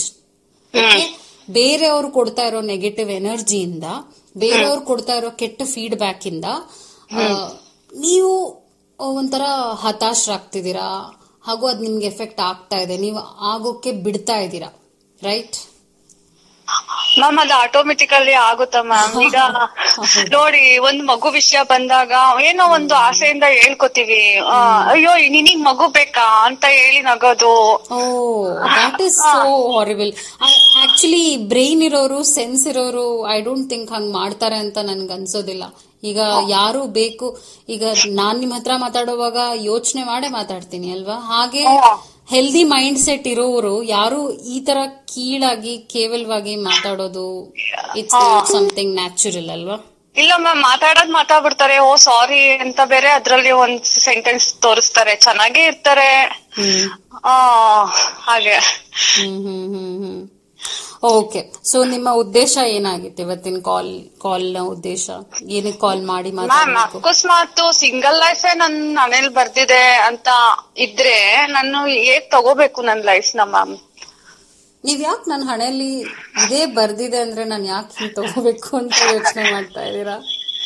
ಬೇರೆಯವ್ರು ಕೊಡ್ತಾ ಇರೋ ನೆಗೆಟಿವ್ ಎನರ್ಜಿಯಿಂದ ಬೇರೆಯವ್ರು ಕೊಡ್ತಾ ಇರೋ ಕೆಟ್ಟ ಫೀಡ್ಬ್ಯಾಕ್ ಇಂದ ಆ, ನೀವು ಒಂಥರ ಹತಾಶರಾಗ್ತಿದ್ದೀರಾ ಹಾಗೂ ಅದ್ ನಿಮ್ಗೆ ಎಫೆಕ್ಟ್ ಆಗ್ತಾ ಇದೆ ನೀವು ಆಗೋಕೆ ಬಿಡ್ತಾ ಇದ್ದೀರಾ ರೈಟ್
ಮ್ಯಾಮ್ ಅದು ಆಟೋಮೆಟಿಕಲಿ ಆಗುತ್ತ ಮ್ಯಾಮ್ ಈಗ ನೋಡಿ ಒಂದ್ ಮಗು ವಿಷಯ ಬಂದಾಗ ಏನೋ ಒಂದು ಆಸೆಯಿಂದ ಹೇಳ್ಕೊತೀವಿ ಆ, ಅಯ್ಯೋ ನಿನಗ್ ಮಗು ಬೇಕಾ ಅಂತ ಹೇಳಿ ನಗೋದು
oh that is so horrible actually brain ಇರೋರು ಸೆನ್ಸ್ ಇರೋರು ಐ ಡೋಂಟ್ ಥಿಂಕ್ ಹಂಗ್ ಮಾಡ್ತಾರೆ ಅಂತ ನನ್ಗೆ ಅನ್ಸೋದಿಲ್ಲ ಈಗ ಯಾರು ಬೇಕು ಈಗ ನಾನ್ ನಿಮ್ ಹತ್ರ ಮಾತಾಡುವಾಗ ಯೋಚನೆ ಮಾಡೇ ಮಾತಾಡ್ತೀನಿ ಅಲ್ವಾ ಹಾಗೆ ಹೆಲ್ದಿ ಮೈಂಡ್ ಸೆಟ್ ಇರೋರು ಯಾರು ಈ ತರ ಕೀಳಾಗಿ ಕೇವಲವಾಗಿ ಮಾತಾಡೋದು ಇಟ್ಸ್ ಸಮಥಿಂಗ್ ನ್ಯಾಚುರಲ್ ಅಲ್ವಾ
ಇಲ್ಲ ಮ್ಯಾಮ್ ಮಾತಾಡೋದ್ ಮಾತಾಡ್ಬಿಡ್ತಾರೆ ಓ ಸಾರಿ ಅಂತ ಬೇರೆ ಅದ್ರಲ್ಲಿ ಒಂದ್ ಸೆಂಟೆನ್ಸ್ ತೋರಿಸ್ತಾರೆ ಚೆನ್ನಾಗೇ ಇರ್ತಾರೆ
ಹ್ಮ್
ಆ ಹಾಗೆ
ಹ್ಮ್ ಹ್ಮ್ ಹ್ಮ್ ಹ್ಮ್ ಓಕೆ ಸೊ ನಿಮ್ಮ ಉದ್ದೇಶ ಏನಾಗಿತ್ತು ಇವತ್ತಿನ ಕಾಲ್ ಕಾಲ್ ನ ಉದ್ದೇಶ ಏನಕ್ಕೆ ಕಾಲ್ ಮಾಡಿ
ಮ್ಯಾಮ್
ಮಾತಾಡಬೇಕು
ಅಕಸ್ಮಾತ್ ಸಿಂಗಲ್ ಲೈಫೇ ನನ್ ಮನೇಲಿ ಬರ್ದಿದೆ ಅಂತ ಇದ್ರೆ ನಾನು ಹೇಗ್ ತಗೋಬೇಕು ನನ್ ಲೈಫ್ ನ ಮ್ಯಾಮ್
ನೀವ್ ಯಾಕೆ ನನ್ನ ಹಣೆಯಲ್ಲಿ ಇದೇ ಬರ್ದಿದೆ ಅಂದ್ರೆ ನಾನು ಯಾಕೆ ಹಿಂಗ್ ತಗೋಬೇಕು ಅಂತ ಯೋಚನೆ ಮಾಡ್ತಾ ಇದ್ದೀರಾ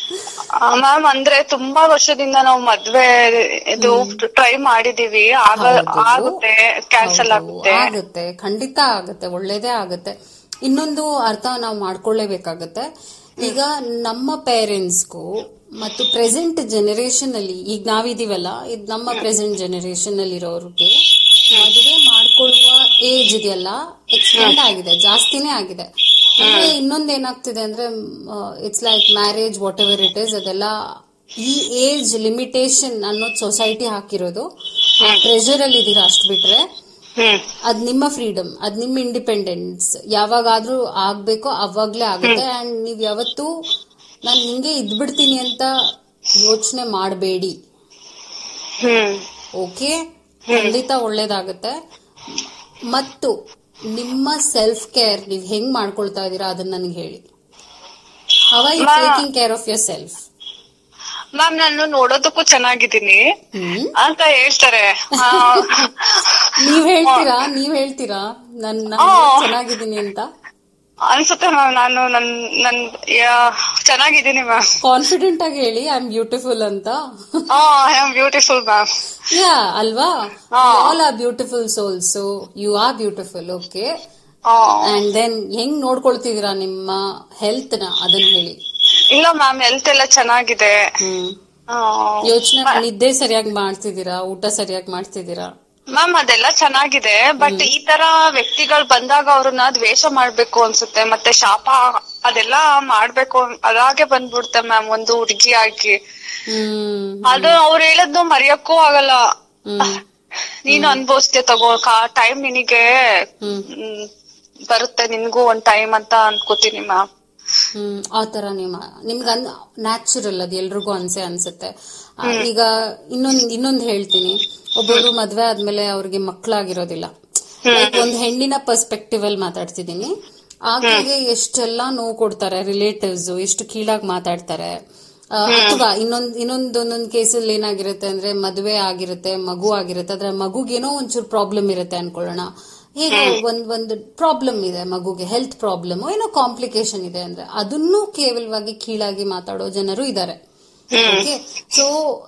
ಮ್ಯಾಮ್ ಅಂದ್ರೆ ತುಂಬಾ ವರ್ಷದಿಂದ ನಾವು ಮದ್ವೆ ಇದು ಟ್ರೈ ಮಾಡಿದೀವಿ ಆಗ
ಹೌದು.
ಆಗುತ್ತೆ ಕ್ಯಾನ್ಸಲ್
ಹೌದು,
ಆಗುತ್ತೆ
ಆಗುತ್ತೆ ಖಂಡಿತ ಆಗುತ್ತೆ ಒಳ್ಳೇದೇ ಆಗುತ್ತೆ ಇನ್ನೊಂದು ಅರ್ಥ ನಾವು ಮಾಡ್ಕೊಳ್ಳೇಬೇಕಾಗತ್ತೆ ಈಗ ನಮ್ಮ ಪೇರೆಂಟ್ಸ್ಗೂ ಮತ್ತು ಪ್ರೆಸೆಂಟ್ ಜನರೇಷನ್ ಅಲ್ಲಿ ಈಗ ನಾವಿದೀವಲ್ಲ ಇದು ನಮ್ಮ ಪ್ರೆಸೆಂಟ್ ಜನರೇಷನ್ ಅಲ್ಲಿ ಇರೋರಿಗೆ ಮದುವೆ ಮಾಡ್ಕೊಳ್ಳುವ ಏಜ್ ಇದೆಯಲ್ಲ ಎಕ್ಸ್ಟೆಂಡ್ ಆಗಿದೆ ಜಾಸ್ತಿನೇ ಆಗಿದೆ ಅಂದ್ರೆ ಇನ್ನೊಂದ್ ಏನಾಗ್ತಿದೆ ಅಂದ್ರೆ it's like marriage whatever it is ಅದೆಲ್ಲ ಈ ಏಜ್ ಲಿಮಿಟೇಷನ್ ಅನ್ನೋದು ಸೊಸೈಟಿ ಹಾಕಿರೋದು ಪ್ರೆಷರ್ ಅಲ್ಲಿ ಇದೀರಾ ಅಷ್ಟು ಬಿಟ್ರೆ
ಹ್ಮ್
ಅದ್ ನಿಮ್ಮ ಫ್ರೀಡಮ್ ಅದ್ ನಿಮ್ಮ ಇಂಡಿಪೆಂಡೆನ್ಸ್ ಯಾವಾಗಾದ್ರೂ ಆಗ್ಬೇಕೋ ಅವಾಗ್ಲೇ ಆಗುತ್ತೆ ಅಂಡ್ ನೀವ್ ಯಾವತ್ತೂ ನಾನು ಹಿಂಗೆ ಇದ್ಬಿಡ್ತೀನಿ ಅಂತ ಯೋಚನೆ ಮಾಡಬೇಡಿ
ಹ್ಮ್
ಓಕೆ ಖಂಡಿತ ಒಳ್ಳೇದಾಗುತ್ತೆ ಮತ್ತು ನಿಮ್ಮ ಸೆಲ್ಫ್ ಕೇರ್ ನೀವ್ ಹೆಂಗ್ ಮಾಡ್ಕೊಳ್ತಾ ಇದೀರಾ ಅದನ್ನ ನನಗೆ ಹೇಳಿ how are you taking care of yourself
ma'am ನಾನು ನೋಡೋದಕ್ಕೂ ಚೆನ್ನಾಗಿದ್ದೀನಿ
ಹ್ಮ್
ಅಂತ ಹೇಳ್ತಾರೆ ಆ,
ನೀವ್ ಹೇಳ್ತೀರಾ ನೀವ್ ಹೇಳ್ತೀರಾ ನನ್ ನಾನ್ ಚೆನ್ನಾಗಿದ್ದೀನಿ ಅಂತ
ಅನ್ಸುತ್ತೆ ಮ್ಯಾಮ್ ನಾನು ನನ್ ನನ್ ಯಾ- ಚೆನ್ನಾಗಿದ್ದೀನಿ ಮ್ಯಾಮ್
ಕಾನ್ಫಿಡೆಂಟ್ ಆಗಿ ಹೇಳಿ ಐ ಆಮ್ ಬ್ಯೂಟಿಫುಲ್ ಅಂತ
I am beautiful ma'am
yeah ಅಲ್ವಾ all are beautiful souls so you are beautiful okay and then ಹೆಂಗ್ ನೋಡ್ಕೊಳ್ತಿದೀರಾ ನಿಮ್ಮ ಹೆಲ್ತ್ ನ ಅದನ್ನ ಹೇಳಿ
ಇಲ್ಲ ಮ್ಯಾಮ್ ಹೆಲ್ತ್ ಎಲ್ಲ ಚೆನ್ನಾಗಿದೆ
ಹ್ಮ್
ಆ,
ಯೋಚನೆ ನಿದ್ದೆ ಸರಿಯಾಗಿ ಮಾಡ್ತಿದ್ದೀರಾ ಊಟ ಸರಿಯಾಗಿ ಮಾಡ್ತಿದ್ದೀರಾ
ಮ್ಯಾಮ್ ಅದೆಲ್ಲ ಚೆನ್ನಾಗಿದೆ ಬಟ್ ಈ ತರ ವ್ಯಕ್ತಿಗಳು ಬಂದಾಗ ಅವ್ರನ್ನ ದ್ವೇಷ ಮಾಡ್ಬೇಕು ಅನ್ಸುತ್ತೆ ಮತ್ತೆ ಶಾಪ ಅದೆಲ್ಲ ಮಾಡ್ಬೇಕು ಅದಾಗೆ ಬಂದ್ಬಿಡುತ್ತೆ ಮ್ಯಾಮ್ ಒಂದು ಹುಡುಗಿ ಆಗಿ
ಹ್ಮ್
ಅದು ಅವ್ರು ಹೇಳದ್ದು ಮರೆಯಕ್ಕೂ ಆಗಲ್ಲ
ಹ್ಮ್
ನೀನು ಅನ್ಭವಿಸ್ತೆ ತಗೋ ಟೈಮ್ ನಿನಗೆ
ಹ್ಮ್
ಹ್ಮ್, ಬರುತ್ತೆ ನಿನ್ಗೂ ಒಂದ್ ಟೈಮ್ ಅಂತ ಅನ್ಕೋತೀನಿ ಮ್ಯಾಮ್
ಹ್ಮ್ ಆ ತರ ನಿಮ್ಮ ನಿಮ್ಗೆ ನ್ಯಾಚುರಲ್ ಅದು ಎಲ್ರಿಗೂ ಅನ್ಸೆ ಅನ್ಸುತ್ತೆ ಆ, ಈಗ ಇನ್ನೊಂದ್ ಇನ್ನೊಂದ್ ಹೇಳ್ತೀನಿ ಒಬ್ಬರು ಮದ್ವೆ ಆದ್ಮೇಲೆ ಅವ್ರಿಗೆ ಮಕ್ಕಳಾಗಿರೋದಿಲ್ಲ Like ಒಂದ್ ಹೆಣ್ಣಿನ ಪರ್ಸ್ಪೆಕ್ಟಿವ್ ಅಲ್ಲಿ ಮಾತಾಡ್ತಿದ್ದೀನಿ ಆಕೆಗೆ ಎಷ್ಟೆಲ್ಲಾ ನೋವು ಕೊಡ್ತಾರೆ ರಿಲೇಟಿವ್ಸ್ ಎಷ್ಟು ಕೀಳಾಗಿ ಮಾತಾಡ್ತಾರೆ ಆ, ಅಥವಾ ಇನ್ನೊಂದ್ ಇನ್ನೊಂದ್ ಒಂದೊಂದ್ ಕೇಸಲ್ಲಿ ಏನಾಗಿರುತ್ತೆ ಅಂದ್ರೆ ಮದುವೆ ಆಗಿರುತ್ತೆ ಮಗು ಆಗಿರುತ್ತೆ ಅದ್ರ ಮಗುಗೇನೋ ಒಂಚೂರು ಪ್ರಾಬ್ಲಮ್ ಇರುತ್ತೆ ಅನ್ಕೊಳ್ಳೋಣ ಹೇಗೋ ಒಂದ್ ಒಂದು ಪ್ರಾಬ್ಲಮ್ ಇದೆ ಮಗುಗೆ ಹೆಲ್ತ್ ಪ್ರಾಬ್ಲಮ್ ಏನೋ ಕಾಂಪ್ಲಿಕೇಶನ್ ಇದೆ ಅಂದ್ರೆ ಅದನ್ನು ಕೇವಲವಾಗಿ ಕೀಳಾಗಿ ಮಾತಾಡೋ ಜನರು ಇದ್ದಾರೆ ಓಕೆ ಸೊ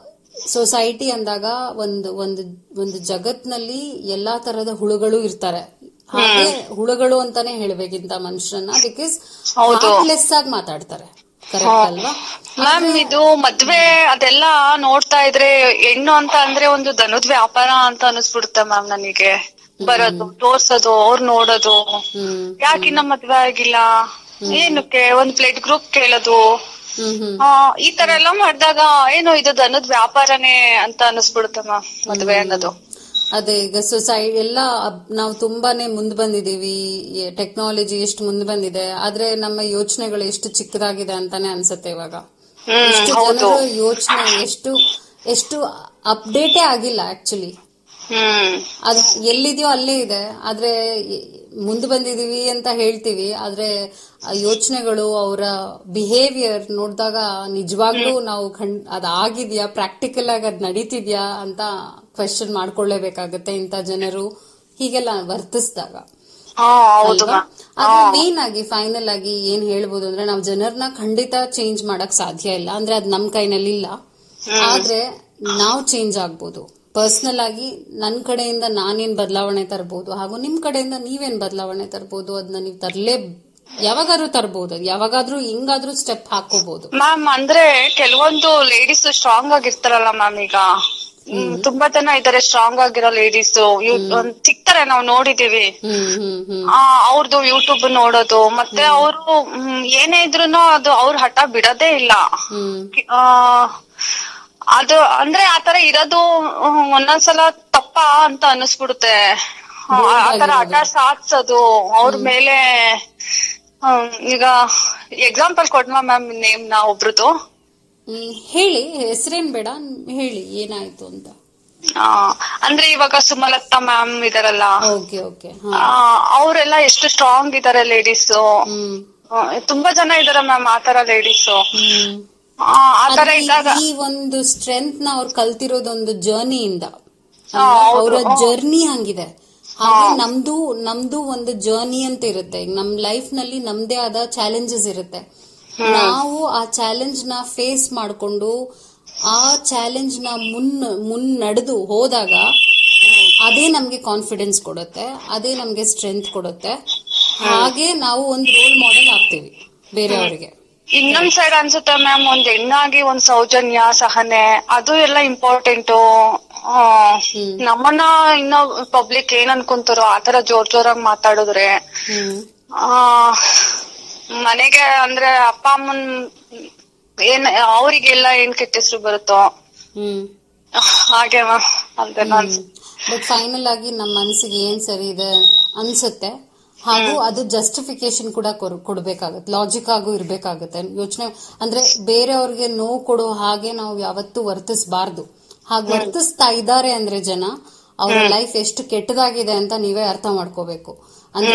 ಸೊಸೈಟಿ ಅಂದಾಗ ಒಂದು ಒಂದು ಒಂದು ಜಗತ್ನಲ್ಲಿ ಎಲ್ಲಾ ತರದ ಹುಳುಗಳು ಇರ್ತಾರೆ ಹಾಗೆ ಹುಳುಗಳು ಅಂತಾನೆ ಹೇಳ್ಬೇಕಿಂತ ಮನುಷ್ಯರನ್ನ ಬಿಕಾಸ್ ಲೆಸ್ ಆಗಿ ಮಾತಾಡ್ತಾರೆ ಕರೆಕ್ಟ್ ಅಲ್ವಾ
ಮ್ಯಾಮ್ ಇದು ಮದ್ವೆ ಅದೆಲ್ಲ ನೋಡ್ತಾ ಇದ್ರೆ ಹೆಣ್ಣು ಅಂತ ಅಂದ್ರೆ ಒಂದು ದನದ ವ್ಯಾಪಾರ ಅಂತ ಅನಿಸ್ಬಿಡುತ್ತೆ ಮ್ಯಾಮ್ ನನಗೆ ಬರೋದು ತೋರ್ಸೋದು ಅವ್ರು ನೋಡೋದು
ಹ್ಮ್
ಯಾಕಿನ್ನ ಮದ್ವೆ ಆಗಿಲ್ಲ ಏನಕ್ಕೆ ಒಂದ್ ಪ್ಲೇಟ್ ಗ್ರೂಪ್ ಕೇಳೋದು
ಹ್ಮ್ ಹ್ಮ್
ಆ, ಈ ತರ ಎಲ್ಲ ಮಾಡಿದಾಗ ಏನು ಇದು ದನದ ವ್ಯಾಪಾರನೇ ಅಂತ ಅನಿಸ್ಬಿಡುತ್ತೆ ಮ್ಯಾಮ್ ಮದ್ವೆ ಅನ್ನೋದು
ಅದೇ ಈಗ ಸೊಸೈಟಿ ಎಲ್ಲ ಅಬ್- ನಾವು ತುಂಬಾನೇ ಮುಂದ್ ಬಂದಿದೀವಿ ಟೆಕ್ನಾಲಜಿ ಎಷ್ಟು ಮುಂದ್ ಬಂದಿದೆ ಆದ್ರೆ ನಮ್ಮ ಯೋಚನೆಗಳು ಎಷ್ಟು ಚಿಕ್ಕದಾಗಿದೆ ಅಂತಾನೆ ಅನ್ಸುತ್ತೆ ಇವಾಗ ಎಷ್ಟು ಜನರ ಯೋಚನೆ ಎಷ್ಟು ಎಷ್ಟು ಅಪ್ಡೇಟೇ ಆಗಿಲ್ಲ ಆಕ್ಚುಲಿ
ಹ್ಮ್
ಅದು ಎಲ್ಲಿದೆಯೋ ಅಲ್ಲೇ ಇದೆ ಆದ್ರೆ ಮುಂದೆ ಬಂದಿದೀವಿ ಅಂತ ಹೇಳ್ತೀವಿ ಆದ್ರೆ ಆ ಯೋಚನೆಗಳು ಅವರ ಬಿಹೇವಿಯರ್ ನೋಡಿದಾಗ ನಿಜವಾಗ್ಲೂ ನಾವು ಖಂಡ್ ಅದಾಗಿದ್ಯಾ ಪ್ರಾಕ್ಟಿಕಲ್ ಆಗಿ ಅದ್ ನಡೀತಿದ್ಯಾ ಅಂತ ಕ್ವೆಶನ್ ಮಾಡ್ಕೊಳ್ಳೇಬೇಕಾಗತ್ತೆ ಇಂಥ ಜನರು ಹೀಗೆಲ್ಲ ವರ್ತಿಸಿದಾಗ
ಹಾ ಹೌದು
ಅಲ್ವಾ
ಮ್ಯಾಮ್
ಆದ್ರೆ ಮೇನ್ ಆಗಿ ಫೈನಲ್ ಆಗಿ ಏನ್ ಹೇಳ್ಬೋದು ಅಂದ್ರೆ ನಾವು ಜನರನ್ನ ಖಂಡಿತ ಚೇಂಜ್ ಮಾಡಕ್ ಸಾಧ್ಯ ಇಲ್ಲ ಅಂದ್ರೆ ಅದ್ ನಮ್ ಕೈನಲ್ಲಿ ಇಲ್ಲ ಆದ್ರೆ ನಾವು ಚೇಂಜ್ ಆಗ್ಬೋದು ಪರ್ಸನಲ್ ಆಗಿ ನನ್ ಕಡೆಯಿಂದ ನಾನೇನ್ ಬದಲಾವಣೆ ತರಬಹುದು ಹಾಗೂ ನಿಮ್ ಕಡೆಯಿಂದ ನೀವೇನ್ ಬದಲಾವಣೆ ತರಬಹುದು ಅದನ್ನ ನೀವು ತರಲೇ ಯಾವಾಗಾದ್ರೂ ತರಬಹುದು ಯಾವಾಗಾದ್ರೂ ಹಿಂಗಾದ್ರೂ ಸ್ಟೆಪ್ ಹಾಕೋಬಹುದು
ಮ್ಯಾಮ್ ಅಂದ್ರೆ ಕೆಲವೊಂದು ಲೇಡೀಸ್ ಸ್ಟ್ರಾಂಗ್ ಆಗಿರ್ತಾರಲ್ಲ ಮ್ಯಾಮ್ ಈಗ ಹ್ಮ್, ತುಂಬಾ ಜನ ಇದಾರೆ ಸ್ಟ್ರಾಂಗ್ ಆಗಿರೋ ಲೇಡೀಸ್ ಸಿಗ್ತಾರೆ ನಾವು ನೋಡಿದೀವಿ
ಹ್ಮ್ ಹ್ಮ್ ಹ್ಮ್
ಆ ಅವ್ರದ್ದು ಯೂಟ್ಯೂಬ್ ನೋಡೋದು ಮತ್ತೆ ಅವರು ಏನೇ ಇದ್ರೂನು ಅದು ಅವ್ರ ಹಠ ಬಿಡೋದೇ ಇಲ್ಲ
ಹ್ಮ್
ಆ, ಅದು ಅಂದ್ರೆ ಆತರ ಇರೋದು ಹ್ಮ್, ಒಂದೊಂದ್ಸಲ ತಪ್ಪ ಅಂತ ಅನಿಸ್ಬಿಡುತ್ತೆ ಆ, ಆತರ ಹಠ ಸಾಧ್ಸೋದು ಅವ್ರ ಮೇಲೆ ಹ್ಮ್, ಈಗ ಎಕ್ಸಾಂಪಲ್ ಕೊಡ್ವಾ ಮ್ಯಾಮ್ ನೇಮ್ ನಾ ಒಬ್ರದ್ದು
ಹ್ಮ್, ಹೇಳಿ ಹೆಸರೇನ್ ಬೇಡ ಹೇಳಿ ಏನಾಯ್ತು ಅಂತ
ಆ, ಅಂದ್ರೆ ಇವಾಗ ಸುಮಲತಾ ಮ್ಯಾಮ್ ಇದಾರಲ್ಲ
ಓಕೆ ಓಕೆ ಹಾ
ಆ, ಅವ್ರೆಲ್ಲ ಎಷ್ಟು ಸ್ಟ್ರಾಂಗ್ ಇದಾರೆ ಲೇಡೀಸ್
ಹ್ಮ್
ತುಂಬಾ ಜನ ಇದಾರೆ ಮ್ಯಾಮ್ ಆತರ ಲೇಡೀಸ್
ಹ್ಮ್
ಆತರ
ಆದ್ರೆ
ಇದ್ದಾಗ
ಈ ಒಂದು ಸ್ಟ್ರೆಂತ್ ನ ಅವ್ರು ಕಲ್ತಿರೋದೊಂದು ಜರ್ನಿಯಿಂದ ಅವರ ಜರ್ನಿ ಹಂಗಿದೆ ಹಾಗೆ ನಮ್ದು ನಮ್ದು ಒಂದು ಜರ್ನಿ ಅಂತ ಇರುತ್ತೆ ಈಗ ನಮ್ ಲೈಫ್ ನಲ್ಲಿ ನಮ್ದೇ ಆದ ಚಾಲೆಂಜಸ್ ಇರುತ್ತೆ ನಾವು ಆ ಚಾಲೆಂಜ್ ನ ಫೇಸ್ ಮಾಡ್ಕೊಂಡು ಆ ಚಾಲೆಂಜ್ ನ ಮುನ್ ಮುನ್ನಡೆದು ಹೋದಾಗ ಅದೇ ನಮ್ಗೆ ಕಾನ್ಫಿಡೆನ್ಸ್ ಕೊಡುತ್ತೆ ಅದೇ ನಮ್ಗೆ ಸ್ಟ್ರೆಂತ್ ಕೊಡುತ್ತೆ ಹಾಗೆ ನಾವು ಒಂದು ರೋಲ್ ಮಾಡೆಲ್ ಆಗ್ತೀವಿ ಬೇರೆಯವರಿಗೆ
ಇನ್ನೊಂದ್ ಸೈಡ್ ಅನ್ಸುತ್ತೆ ಮ್ಯಾಮ್ ಒಂದ್ ಹೆಣ್ಣಾಗಿ ಒಂದ್ ಸೌಜನ್ಯ ಸಹನೆ ಅದು ಎಲ್ಲ ಇಂಪಾರ್ಟೆಂಟ್ ನಮ್ಮನ್ನ ಇನ್ನ ಪಬ್ಲಿಕ್ ಏನ್ ಅನ್ಕೊಂತಾರೋ ಆತರ ಜೋರ್ ಜೋರಾಗಿ ಮಾತಾಡಿದ್ರೆ
ಹ್ಮ್
ಆ ಮನೆಗೆ ಅಂದ್ರೆ ಅಪ್ಪ ಅಮ್ಮನ್ ಏನ್ ಅವರಿಗೆಲ್ಲ ಏನ್ ಕೆಟ್ಟ ಹೆಸರು ಬರುತ್ತೋ
ಹ್ಮ್
ಹಾಗೆ ಮ್ಯಾಮ್ ಅದೆಲ್ಲ ಅನ್ಸುತ್ತೆ
ಬಟ್ ಫೈನಲ್ ಆಗಿ ನಮ್ಮ ಮನಸ್ಸಿಗೆ ಏನ್ ಸರಿ ಇದೆ ಅನ್ಸುತ್ತೆ ಹಾಗೂ ಅದು ಜಸ್ಟಿಫಿಕೇಶನ್ ಕೂಡ ಕೊರ್- ಕೊಡ್ಬೇಕಾಗತ್ತೆ ಲಾಜಿಕ್ ಆಗು ಇರ್ಬೇಕಾಗತ್ತೆ ಯೋಚನೆ ಅಂದ್ರೆ ಬೇರೆಯವ್ರಿಗೆ ನೋವು ಕೊಡೋ ಹಾಗೆ ನಾವು ಯಾವತ್ತೂ ವರ್ತಿಸಬಾರ್ದು ಹಾಗೆ ವರ್ತಿಸ್ತಾ ಇದ್ದಾರೆ ಅಂದ್ರೆ ಜನ ಅವರ ಲೈಫ್ ಎಷ್ಟು ಕೆಟ್ಟದಾಗಿದೆ ಅಂತ ನೀವೇ ಅರ್ಥ ಮಾಡ್ಕೋಬೇಕು ಅಂದ್ರೆ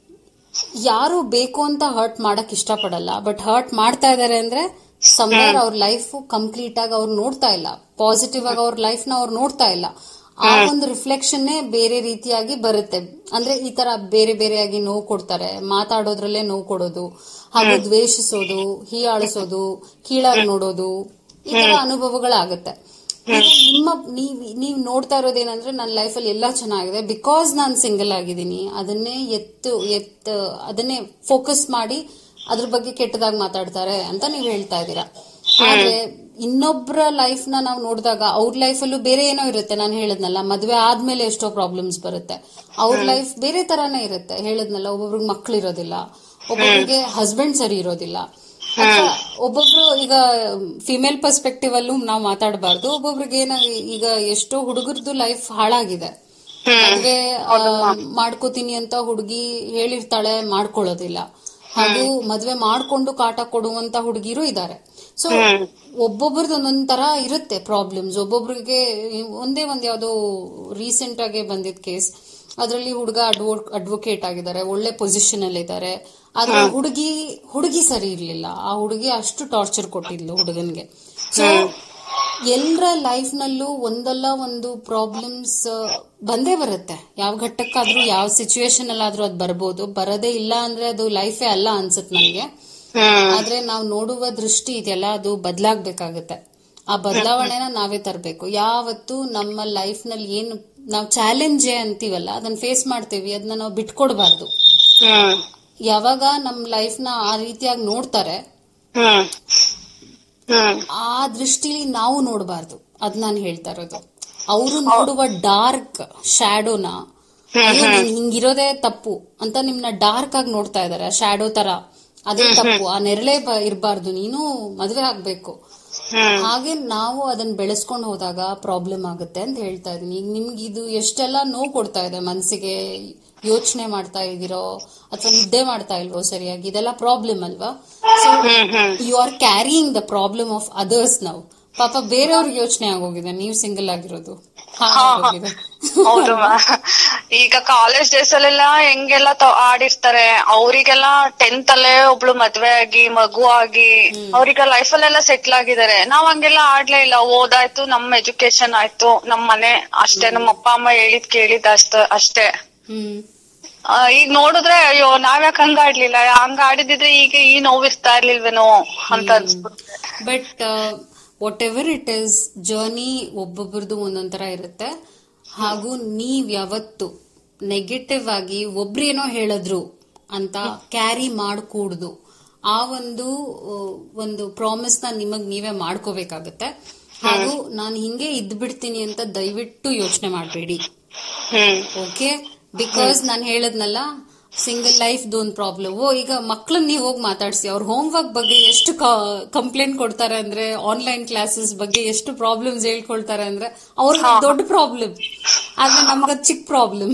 ಯಾರು ಬೇಕು ಅಂತ ಹರ್ಟ್ ಮಾಡಕ್ ಇಷ್ಟಪಡಲ್ಲ ಬಟ್ ಹರ್ಟ್ ಮಾಡ್ತಾ ಇದಾರೆ ಅಂದ್ರೆ ಸಮ್ವೇರ್ ಅವ್ರ ಲೈಫ್ ಕಂಪ್ಲೀಟ್ ಆಗಿ ಅವ್ರು ನೋಡ್ತಾ ಇಲ್ಲ ಪಾಸಿಟಿವ್ ಆಗಿ ಅವ್ರ ಲೈಫ್ ನ ಅವ್ರು ನೋಡ್ತಾ ಇಲ್ಲ ಆ ಒಂದು ರಿಫ್ಲೆಕ್ಷನ್ ಬೇರೆ ರೀತಿಯಾಗಿ ಬರುತ್ತೆ ಅಂದ್ರೆ ಈ ತರ ಬೇರೆ ಬೇರೆಯಾಗಿ ನೋವು ಕೊಡ್ತಾರೆ ಮಾತಾಡೋದ್ರಲ್ಲೇ ನೋವು ಕೊಡೋದು ಹಾಗೂ ದ್ವೇಷಿಸೋದು ಹೀಯಾಳಿಸೋದು ಕೀಳಾಗಿ ನೋಡೋದು ಈ ತರ ಅನುಭವಗಳಾಗುತ್ತೆ ಈಗ ನಿಮ್ಮ ನೀವ್ ನೀವ್ ನೋಡ್ತಾ ಇರೋದೇನಂದ್ರೆ ನನ್ನ ಲೈಫಲ್ಲಿ ಎಲ್ಲ ಚೆನ್ನಾಗಿದೆ ಬಿಕಾಸ್ ನಾನು ಸಿಂಗಲ್ ಆಗಿದ್ದೀನಿ ಅದನ್ನೇ ಎತ್ತು ಎತ್ ಅದನ್ನೇ ಫೋಕಸ್ ಮಾಡಿ ಅದ್ರ ಬಗ್ಗೆ ಕೆಟ್ಟದಾಗಿ ಮಾತಾಡ್ತಾರೆ ಅಂತ ನೀವ್ ಹೇಳ್ತಾ ಇದ್ದೀರಾ ಆದ್ರೆ ಇನ್ನೊಬ್ಬರ ಲೈಫ್ ನ ನಾವು ನೋಡಿದಾಗ ಅವ್ರ ಲೈಫಲ್ಲೂ ಬೇರೆ ಏನೋ ಇರುತ್ತೆ ನಾನು ಹೇಳದ್ನಲ್ಲ ಮದ್ವೆ ಆದ್ಮೇಲೆ ಎಷ್ಟೋ ಪ್ರಾಬ್ಲಮ್ಸ್ ಬರುತ್ತೆ ಅವ್ರ ಲೈಫ್ ಬೇರೆ ತರಾನೇ ಇರುತ್ತೆ ಹೇಳದ್ನಲ್ಲ ಒಬ್ಬೊಬ್ರಿಗೆ ಮಕ್ಳು ಇರೋದಿಲ್ಲ ಒಬ್ಬೊಬ್ರಿಗೆ ಹಸ್ಬೆಂಡ್ ಸರಿ ಇರೋದಿಲ್ಲ ಅಥವಾ ಒಬ್ಬೊಬ್ರು ಈಗ ಫಿಮೇಲ್ ಪರ್ಸ್ಪೆಕ್ಟಿವ್ ಅಲ್ಲೂ ನಾವು ಮಾತಾಡಬಾರ್ದು ಒಬ್ಬೊಬ್ರಿಗೆ ಏನ ಈಗ ಎಷ್ಟೋ ಹುಡುಗರದು ಲೈಫ್ ಹಾಳಾಗಿದೆ ಮದ್ವೆ ಆ, ಮಾಡ್ಕೋತೀನಿ ಅಂತ ಹುಡುಗಿ ಹೇಳಿರ್ತಾಳೆ ಮಾಡ್ಕೊಳ್ಳೋದಿಲ್ಲ ಹಾಗೂ ಮದ್ವೆ ಮಾಡ್ಕೊಂಡು ಕಾಟ ಕೊಡುವಂತ ಹುಡುಗಿರು ಇದ್ದಾರೆ ಸೊ ಒಬ್ಬೊಬ್ರದ್ದು ಒಂದೊಂದ್ ತರ ಇರುತ್ತೆ ಪ್ರಾಬ್ಲಮ್ಸ್ ಒಬ್ಬೊಬ್ರಿಗೆ ಒಂದೇ ಒಂದ್ ಯಾವ್ದೋ ರೀಸೆಂಟ್ ಆಗಿ ಬಂದಿದ್ ಕೇಸ್ ಅದರಲ್ಲಿ ಹುಡುಗ ಅಡ್ವೋ ಅಡ್ವೊಕೇಟ್ ಆಗಿದ್ದಾರೆ ಒಳ್ಳೆ ಪೊಸಿಷನ್ ಅಲ್ಲಿ ಇದ್ದಾರೆ ಆದ್ರೆ ಹುಡುಗಿ ಹುಡುಗಿ ಸರಿ ಇರ್ಲಿಲ್ಲ ಆ ಹುಡುಗಿ ಅಷ್ಟು ಟಾರ್ಚರ್ ಕೊಟ್ಟಿದ್ಲು ಹುಡುಗನ್ಗೆ ಸೊ ಎಲ್ಲರ ಲೈಫ್ ನಲ್ಲೂ ಒಂದಲ್ಲ ಒಂದು ಪ್ರಾಬ್ಲಮ್ಸ್ ಬಂದೇ ಬರುತ್ತೆ ಯಾವ ಘಟ್ಟಕ್ಕಾದ್ರೂ ಯಾವ ಸಿಚುವೇಶನ್ ಅಲ್ಲಾದ್ರೂ ಅದು ಬರ್ಬೋದು ಬರದೇ ಇಲ್ಲ ಅಂದ್ರೆ ಅದು ಲೈಫೇ ಅಲ್ಲ ಅನ್ಸುತ್ತೆ ನನಗೆ ಆದ್ರೆ ನಾವು ನೋಡುವ ದೃಷ್ಟಿ ಇದೆಯಲ್ಲ ಅದು ಬದಲಾಗ್ಬೇಕಾಗತ್ತೆ ಆ ಬದಲಾವಣೆನ ನಾವೇ ತರಬೇಕು ಯಾವತ್ತು ನಮ್ಮ ಲೈಫ್ ನಲ್ಲಿ ಏನು ನಾವು ಚಾಲೆಂಜ್ ಅಂತೀವಲ್ಲ ಅದನ್ನ ಫೇಸ್ ಮಾಡ್ತೀವಿ ಅದನ್ನ ನಾವು ಬಿಟ್ಕೊಡ್ಬಾರ್ದು
ಹ್ಮ್
ಯಾವಾಗ ನಮ್ಮ ಲೈಫ್ ನ ಆ ರೀತಿಯಾಗಿ ನೋಡ್ತಾರೆ
ಹ್ಮ್ ಹ್ಮ್
ಆ ದೃಷ್ಟಿಲಿ ನಾವು ನೋಡಬಾರ್ದು ಅದ್ ನಾನು ಹೇಳ್ತಾ ಇರೋದು ಅವರು ನೋಡುವ ಡಾರ್ಕ್ ಶ್ಯಾಡೋನ ಹಿಂಗಿರೋದೇ ತಪ್ಪು ಅಂತ ನಿಮ್ನ ಡಾರ್ಕ್ ಆಗಿ ನೋಡ್ತಾ ಇದಾರೆ ಆ ಶ್ಯಾಡೋ ತರ ಅದೇ ತಪ್ಪು ಆ ನೆರಳೇ ಬ- ಇರ್ಬಾರ್ದು ನೀನು ಮದ್ವೆ ಆಗ್ಬೇಕು
ಹ್ಮ್
ಹಾಗೆ ನಾವು ಅದನ್ನ ಬೆಳೆಸ್ಕೊಂಡು ಹೋದಾಗ ಪ್ರಾಬ್ಲಮ್ ಆಗುತ್ತೆ ಅಂತ ಹೇಳ್ತಾ ಇದೀನಿ ಈಗ ನಿಮ್ಗೆ ಇದು ಎಷ್ಟೆಲ್ಲ ನೋವು ಕೊಡ್ತಾ ಇದೆ ಮನಸ್ಸಿಗೆ ಯೋಚನೆ ಮಾಡ್ತಾ ಇದೀರೋ ಅಥವಾ ನಿದ್ದೆ ಮಾಡ್ತಾ ಇಲ್ವೋ ಸರಿಯಾಗಿ ಇದೆಲ್ಲ ಪ್ರಾಬ್ಲಮ್ ಅಲ್ವಾ so you are carrying the problem of others ನಾವು ಪಾಪ ಬೇರೆಯವ್ರಿಗೆ ಯೋಚನೆ ಆಗೋಗಿದೆ ನೀವು ಸಿಂಗಲ್ ಆಗಿರೋದು ಹಾಗಾಗೋಗಿದೆ.
ಹೌದು ma'am. ಈಗ ಕಾಲೇಜ್ ಡೇಸ್ ಅಲ್ಲೆಲ್ಲ ಹೆಂಗೆಲ್ಲ ತ- ಆಡಿರ್ತಾರೆ ಅವರಿಗೆಲ್ಲ ಟೆಂತ್ ಅಲ್ಲೇ ಒಬ್ಳು ಮದ್ವೆ ಆಗಿ ಮಗು ಆಗಿ ಅವ್ರೀಗ ಲೈಫ್ ಅಲ್ಲೆಲ್ಲ ಸೆಟ್ಲ್ ಆಗಿದ್ದಾರೆ ನಾವ್ ಹಂಗೆಲ್ಲ ಆಡ್ಲೇ ಇಲ್ಲ ಓದಾಯ್ತು ನಮ್ ಎಜುಕೇಶನ್ ಆಯ್ತು ನಮ್ ಮನೆ ಅಷ್ಟೇ ನಮ್ಮ ಅಪ್ಪ ಅಮ್ಮ ಹೇಳಿದ್ ಕೇಳಿದ್ ಅಷ್ಟ ಅಷ್ಟೇ
ಹ್ಮ್
ಆ, ಈಗ ನೋಡಿದ್ರೆ ಅಯ್ಯೋ ನಾವ್ಯಾಕ್ ಹಂಗ ಆಡ್ಲಿಲ್ಲ ಹಂಗ ಆಡಿದಿದ್ರೆ ಈಗ ಈ ನೋವು ಇರ್ತಾ ಇರ್ಲಿಲ್ವೇನೋ ಅಂತ ಅನ್ಸ್ಬಿಡುತ್ತೆ
but whatever it is journey ಒಬ್ಬೊಬ್ಬರದು ಒಂದೊಂದ್ ತರ ಇರುತ್ತೆ ಹಾಗೂ ನೀವ್ ಯಾವತ್ತು ನೆಗೆಟಿವ್ ಆಗಿ ಒಬ್ರೇನೋ ಹೇಳಿದ್ರು ಅಂತ ಕ್ಯಾರಿ ಮಾಡಕೂಡ್ದು ಆ ಒಂದು ಆ, ಒಂದು ಪ್ರಾಮಿಸ್ ನ ನಿಮಗ್ ನೀವೇ ಮಾಡ್ಕೋಬೇಕಾಗತ್ತೆ ಹಾಗೂ ನಾನು ಹಿಂಗೆ ಇದ್ ಬಿಡ್ತೀನಿ ಅಂತ ದಯವಿಟ್ಟು ಯೋಚನೆ ಮಾಡಬೇಡಿ
ಹ್ಮ್
ಓಕೆ ಬಿಕಾಸ್ ನಾನು ಹೇಳದ್ನಲ್ಲ ಸಿಂಗಲ್ ಲೈಫ್ ಒಂದು ಪ್ರಾಬ್ಲಮ್ ಓ ಈಗ ಮಕ್ಳನ್ನ ನೀವು ಹೋಗಿ ಮಾತಾಡ್ಸಿ ಅವ್ರ ಹೋಮ್ ವರ್ಕ್ ಬಗ್ಗೆ ಎಷ್ಟು ಕಂಪ್ಲೇಂಟ್ ಕೊಡ್ತಾರೆ ಅಂದ್ರೆ ಆನ್ಲೈನ್ ಕ್ಲಾಸಸ್ ಬಗ್ಗೆ ಎಷ್ಟು ಪ್ರಾಬ್ಲಮ್ಸ್ ಹೇಳ್ಕೊಳ್ತಾರೆ ಅಂದ್ರೆ ಅವ್ರಿಗೆ ದೊಡ್ಡ ಪ್ರಾಬ್ಲಮ್ ಆದ್ರೆ ನಮ್ಗದ್ ಚಿಕ್ಕ ಪ್ರಾಬ್ಲಮ್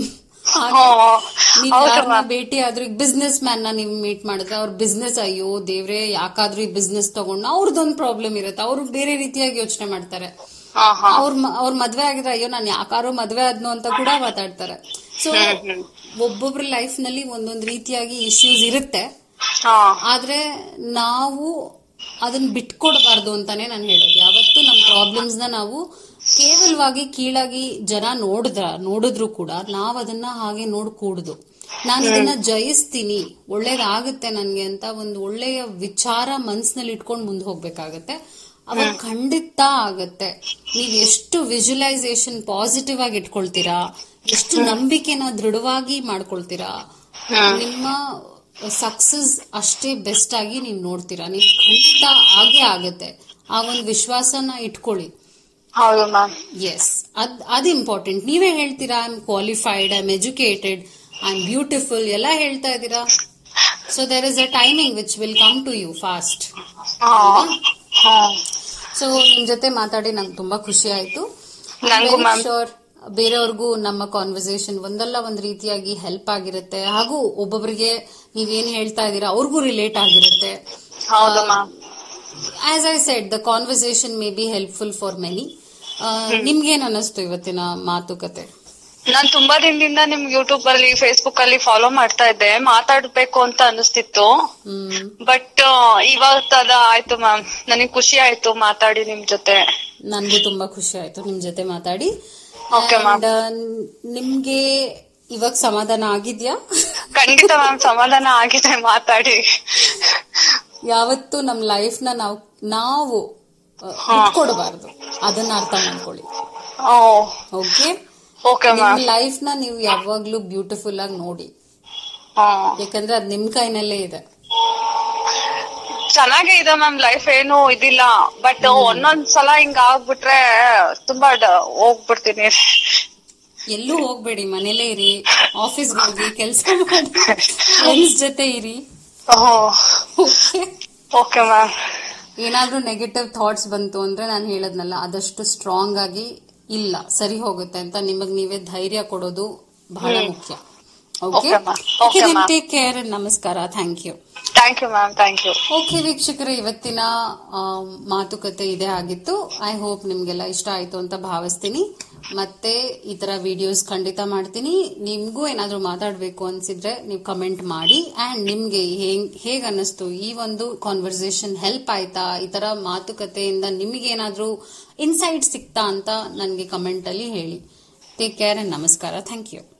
ನೀವ್
ಹೌದು
ಯಾರನ್ನ ಭೇಟಿ ಆದ್ರೂ ಈಗ ಬಿಸ್ನೆಸ್ ಮ್ಯಾನ್ ನ ನೀವು ಮೀಟ್ ಮಾಡಿದ್ರೆ ಅವ್ರ ಬಿಸ್ನೆಸ್ ಅಯ್ಯೋ ದೇವ್ರೆ ಯಾಕಾದ್ರೂ ಈ ಬಿಸ್ನೆಸ್ ತಗೊಂಡು ಅವ್ರದ್ದೊಂದು ಪ್ರಾಬ್ಲಮ್ ಇರುತ್ತೆ ಅವ್ರು ಬೇರೆ ರೀತಿಯಾಗಿ ಯೋಚನೆ ಮಾಡ್ತಾರೆ
ಹಾ ಹಾ
ಅವ್ರ ಅವ್ರ ಮದ್ವೆ ಆಗಿದ್ರೆ ಅಯ್ಯೋ ನಾನು ಯಾಕಾರೋ ಮದ್ವೆ ಆದ್ನು ಅಂತ ಕೂಡ ಮಾತಾಡ್ತಾರೆ ಸೊ ಒಬ್ಬೊಬ್ರ ಲೈಫ್ ನಲ್ಲಿ ಒಂದೊಂದು ರೀತಿಯಾಗಿ ಇಶ್ಯೂಸ್ ಇರುತ್ತೆ
ಹಾ
ಆದ್ರೆ ನಾವು ಅದನ್ನ ಬಿಟ್ಕೊಡ್ಬಾರ್ದು ಅಂತಾನೆ ನಾನು ಹೇಳೋದು ಯಾವತ್ತು ನಮ್ಮ ಪ್ರಾಬ್ಲಮ್ಸ್ ನ ನಾವು ಕೇವಲವಾಗಿ ಕೀಳಾಗಿ ಜನ ನೋಡಿದ್ರ ನೋಡಿದ್ರು ಕೂಡ ನಾವ್ ಅದನ್ನ ಹಾಗೆ ನೋಡ್ಕೂಡ್ದು ನಾನು ಇದನ್ನ ಜಯಿಸ್ತೀನಿ ಒಳ್ಳೇದಾಗುತ್ತೆ ನನ್ಗೆ ಅಂತ ಒಂದು ಒಳ್ಳೆಯ ವಿಚಾರ ಮನ್ಸಿನಲ್ಲಿ ಇಟ್ಕೊಂಡು ಮುಂದೆ ಹೋಗ್ಬೇಕಾಗತ್ತೆ ಅವಾಗ ಖಂಡಿತ ಆಗತ್ತೆ ನೀವ್ ಎಷ್ಟು ವಿಜುವಲೈಸೇಷನ್ ಪಾಸಿಟಿವ್ ಆಗಿ ಇಟ್ಕೊಳ್ತೀರಾ ಎಷ್ಟು ನಂಬಿಕೆನ ದೃಢವಾಗಿ ಮಾಡ್ಕೊಳ್ತೀರಾ ನಿಮ್ಮ ಸಕ್ಸಸ್ ಅಷ್ಟೇ ಬೆಸ್ಟ್ ಆಗಿ ನೀವು ನೋಡ್ತೀರಾ ನೀವು ಖಂಡಿತ ಆಗೇ ಆಗತ್ತೆ ಆ ಒಂದು ವಿಶ್ವಾಸನ ಇಟ್ಕೊಳ್ಳಿ
ಹೌದು ಮ್ಯಾಮ್
ಎಸ್ ಅದ್ ಅದು ಇಂಪಾರ್ಟೆಂಟ್ ನೀವೇ ಹೇಳ್ತೀರಾ I am qualified I am educated I am beautiful ಎಲ್ಲ ಹೇಳ್ತಾ ಇದ್ದೀರಾ so there is a timing which will come to you fast
ಹಾ ಹಾ
ಸೊ ನಿಮ್ ಜೊತೆ ಮಾತಾಡಿ ನಂಗೆ ತುಂಬಾ ಖುಷಿ ಆಯ್ತು
ನಂಗೂ ma'am.
ಶೋರ್ ಬೇರೆಯವ್ರಿಗೂ ನಮ್ಮ ಕಾನ್ವರ್ಸೇಷನ್ ಒಂದಲ್ಲ ಒಂದ್ ರೀತಿಯಾಗಿ ಹೆಲ್ಪ್ ಆಗಿರುತ್ತೆ ಹಾಗೂ ಒಬ್ಬೊಬ್ಬರಿಗೆ ನೀವೇನ್ ಹೇಳ್ತಾ ಇದ್ದೀರಾ ಅವ್ರಿಗೂ ರಿಲೇಟ್ ಆಗಿರುತ್ತೆ
ಹೌದು ma'am
as I said the conversation may be helpful for many ನಿಮ್ಗೇನ್ ಅನ್ನಿಸ್ತು ಇವತ್ತಿನ ಮಾತುಕತೆ
ನಾನ್ ತುಂಬಾ ದಿನದಿಂದ ನಿಮ್ ಯೂಟ್ಯೂಬ್ ಅಲ್ಲಿ ಫೇಸ್ಬುಕ್ ಅಲ್ಲಿ ಫಾಲೋ ಮಾಡ್ತಾ ಇದ್ದೆ ಮಾತಾಡ್ಬೇಕು ಅಂತ ಅನಿಸ್ತಿತ್ತು
ಹ್ಮ್
ಬಟ್ ಇವತ್ತು ಅದ ಆಯ್ತು ಮ್ಯಾಮ್ ನನಗ್ ಖುಷಿ ಆಯ್ತು ಮಾತಾಡಿ ನಿಮ್ ಜೊತೆ
ನನ್ಗೂ ತುಂಬಾ ಖುಷಿ ಆಯ್ತು ನಿಮ್ ಜೊತೆ ಮಾತಾಡಿ
Okay, ma'am.
And, ಆ, ನಿಮ್ಗೆ ಇವಾಗ ಸಮಾಧಾನ ಆಗಿದ್ಯಾ
ಖಂಡಿತ ಮ್ಯಾಮ್ ಸಮಾಧಾನ ಆಗಿದೆ ಮಾತಾಡಿ
ಯಾವತ್ತು ನಮ್ ಲೈಫ್ ನ ನಾವು ನಾವು ಕೊಡಬಾರ್ದು ಅದನ್ನ ಅರ್ಥ ಮಾಡ್ಕೊಳ್ಳಿ
ಓ
ಓಕೆ
ಓಕೆ
ನಿಮ್
ಮ್ಯಾಮ್
ಲೈಫ್ ನ ನೀವು ಯಾವಾಗ್ಲೂ ಬ್ಯೂಟಿಫುಲ್ ಆಗಿ ನೋಡಿ
ಹಾ
ಯಾಕಂದ್ರೆ ಅದ್ ನಿಮ್ ಕೈನಲ್ಲೇ ಇದೆ
ಚೆನ್ನಾಗೇ ಇದೆ ಮ್ಯಾಮ್ ಲೈಫ್ ಏನು ಇದಿಲ್ಲ ಬಟ್ ಒಂದೊಂದ್ ಸಲ ಹಿಂಗ ಆಗ್ಬಿಟ್ರೆ ತುಂಬಾ ಡ- ಹೋಗ್ಬಿಡ್ತೀನಿ
ಎಲ್ಲೂ ಹೋಗ್ಬೇಡಿ ಮನೇಲೇ ಇರಿ ಆಫೀಸ್ಗೆ ಹೋಗಿ ಕೆಲಸ ಮಾಡಿ ಫ್ರೆಂಡ್ಸ್ ಜೊತೆ ಇರಿ ಓಕೆ
ಓಕೆ ಮ್ಯಾಮ್
ಏನಾದ್ರೂ ನೆಗೆಟಿವ್ ಥಾಟ್ಸ್ ಬಂತು ಅಂದ್ರೆ ನಾನು ಹೇಳದ್ನಲ್ಲ ಆದಷ್ಟು ಸ್ಟ್ರಾಂಗ್ ಆಗಿ ಇಲ್ಲ ಸರಿ ಹೋಗುತ್ತೆ ಅಂತ ನಿಮಗ್ ನೀವೇ ಧೈರ್ಯ ಕೊಡೋದು ಬಹಳ ಮುಖ್ಯ okay
Okay, ma'am. Okay, ma'am.
Take care ನಮಸ್ಕಾರ thank you
thank you ma'am thank you
okay ವೀಕ್ಷಕರೇ ಇವತ್ತಿನ ಆ, ಮಾತುಕತೆ ಇದೇ ಆಗಿತ್ತು ಐ ಹೋಪ್ ನಿಮ್ಗೆಲ್ಲ ಇಷ್ಟ ಆಯ್ತು ಅಂತ ಭಾವಿಸ್ತೀನಿ ಮತ್ತೆ ಈ ತರ ವಿಡಿಯೋಸ್ ಖಂಡಿತ ಮಾಡ್ತೀನಿ ನಿಮ್ಗೂ ಏನಾದ್ರೂ ಮಾತಾಡ್ಬೇಕು ಅನ್ಸಿದ್ರೆ ನೀವು ಕಮೆಂಟ್ ಮಾಡಿ ಅಂಡ್ ನಿಮ್ಗೆ ಹೇಗ್ ಹೇಗ್ ಅನ್ನಿಸ್ತು ಈ ಒಂದು ಕಾನ್ವರ್ಸೇಷನ್ ಹೆಲ್ಪ್ ಆಯ್ತಾ ಈ ತರ ಮಾತುಕತೆಯಿಂದ ನಿಮಗೆ ಏನಾದ್ರೂ ಇನ್ಸೈಟ್ ಸಿಕ್ತಾ ಅಂತ ನನಗೆ ಕಮೆಂಟ್ ಅಲ್ಲಿ ಹೇಳಿ ಟೇಕ್ ಕೇರ್ ಅಂಡ್ ನಮಸ್ಕಾರ ಥ್ಯಾಂಕ್ ಯು